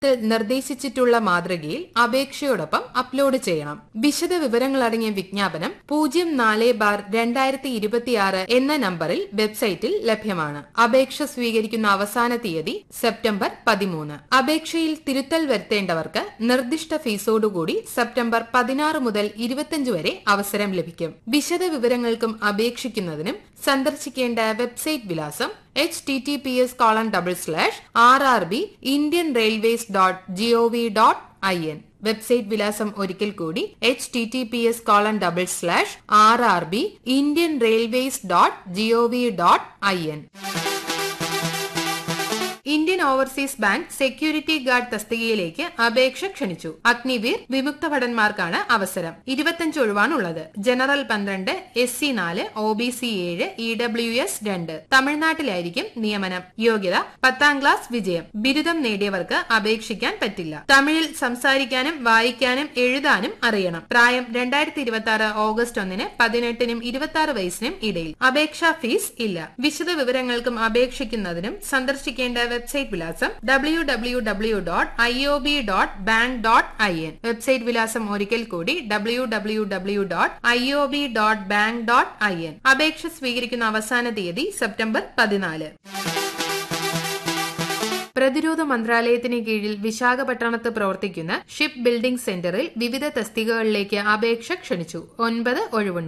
ത്തിൽ നിർദ്ദേശിച്ചിട്ടുള്ള മാതൃകയിൽ അപേക്ഷയോടൊപ്പം അപ്ലോഡ് ചെയ്യണം വിശദ വിവരങ്ങളടങ്ങിയ വിജ്ഞാപനം പൂജ്യം നാല് ബാർ രണ്ടായിരത്തി ഇരുപത്തിയാറ് എന്ന നമ്പറിൽ വെബ്സൈറ്റിൽ ലഭ്യമാണ് അപേക്ഷ സ്വീകരിക്കുന്ന അവസാന തീയതി സെപ്റ്റംബർ പതിമൂന്ന് അപേക്ഷയിൽ തിരുത്തൽ വരുത്തേണ്ടവർക്ക് നിർദ്ദിഷ്ട ഫീസോടുകൂടി സെപ്റ്റംബർ പതിനാറ് മുതൽ ഇരുപത്തിയഞ്ച് വരെ അവസരം ലഭിക്കും വിശദ വിവരങ്ങൾക്കും അപേക്ഷിക്കുന്നതിനും സന്ദർശിക്കേണ്ട വെബ്സൈറ്റ് വിലാസം H T T P S colon double slash R R B Indian railways dot G O V dot I N website വിലാസം ഒരിക്കൽ കൂടി H T T P S colon double slash R R B Indian railways dot G O V dot I N Indian overseas bank security guard തസ്തികയിലേക്ക് അപേക്ഷ ക്ഷണിച്ചു അഗ്നിവീർ വിമുക്ത ഭടന്മാർക്കാണ് അവസരം ഇരുപത്തിയഞ്ച് ഒഴിവാണുള്ളത് ജനറൽ പന്ത്രണ്ട് എസ് സി നാല് ഒ ബി സി ഏഴ് ഇ ഡബ്ല്യു എസ് രണ്ട് തമിഴ്നാട്ടിലായിരിക്കും നിയമനം യോഗ്യത പത്താം ക്ലാസ് വിജയം ബിരുദം നേടിയവർക്ക് അപേക്ഷിക്കാൻ പറ്റില്ല തമിഴിൽ സംസാരിക്കാനും വായിക്കാനും എഴുതാനും അറിയണം പ്രായം രണ്ടായിരത്തി ഇരുപത്തി ആറ് ഓഗസ്റ്റ് ഒന്നിന് പതിനെട്ടിനും ഇരുപത്തി ആറ് വയസ്സിനും ഇടയിൽ അപേക്ഷാ ഫീസ് ഇല്ല വിശദ വിവരങ്ങൾക്കും അപേക്ഷിക്കുന്നതിനും സന്ദർശിക്കേണ്ട വെബ്സൈറ്റ് വിലാസം W W W dot I O B dot bank dot I N website വിലാസം ഒരിക്കൽ കൂടി W W W dot I O B dot bank dot I N അപേക്ഷ സ്വീകരിക്കുന്ന അവസാന തീയതി സെപ്റ്റംബർ പതിനാല് പ്രതിരോധ മന്ത്രാലയത്തിന് കീഴിൽ വിശാഖപട്ടണത്ത് പ്രവർത്തിക്കുന്ന ഷിപ്പ് ബിൽഡിംഗ് സെന്ററിൽ വിവിധ തസ്തികകളിലേക്ക് അപേക്ഷ ക്ഷണിച്ചു ഒൻപത് ഒഴിവുണ്ട്